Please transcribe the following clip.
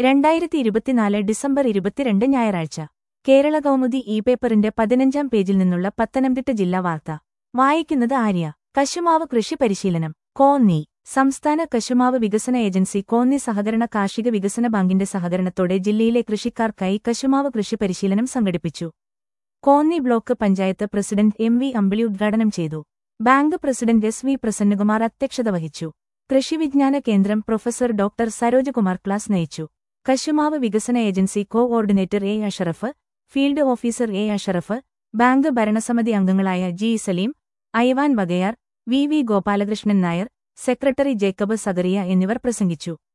രണ്ടായിരത്തി ഇരുപത്തിനാല് ഡിസംബർ ഇരുപത്തിരണ്ട് ഞായറാഴ്ച കേരള കൗമുദി ഇ പേപ്പറിന്റെ പതിനഞ്ചാം പേജിൽ നിന്നുള്ള പത്തനംതിട്ട ജില്ലാ വാർത്ത വായിക്കുന്നത് ആര്യ കശുമാവ് കൃഷി പരിശീലനം കോന്നി സംസ്ഥാന കശുമാവ് വികസന ഏജൻസി കോന്നി സഹകരണ കാർഷിക വികസന ബാങ്കിന്റെ സഹകരണത്തോടെ ജില്ലയിലെ കൃഷിക്കാർക്കായി കശുമാവ് കൃഷി പരിശീലനം സംഘടിപ്പിച്ചു Konni block panchayat president M V Ambili ഉദ്ഘാടനം ചെയ്തു bank president S V Prasannakumar അധ്യക്ഷത വഹിച്ചു കൃഷിവിജ്ഞാന കേന്ദ്രം പ്രൊഫസർ ഡോക്ടർ സരോജകുമാർ ക്ലാസ് നയിച്ചു കശുമാവ് വികസന agency coordinator A Ashraf field officer A Ashraf bank ഭരണസമിതി അംഗങ്ങളായ G Saleem Ivan Vakayar V V Gopalakrishnan Nair secretary Jacob Zacharia എന്നിവർ പ്രസംഗിച്ചു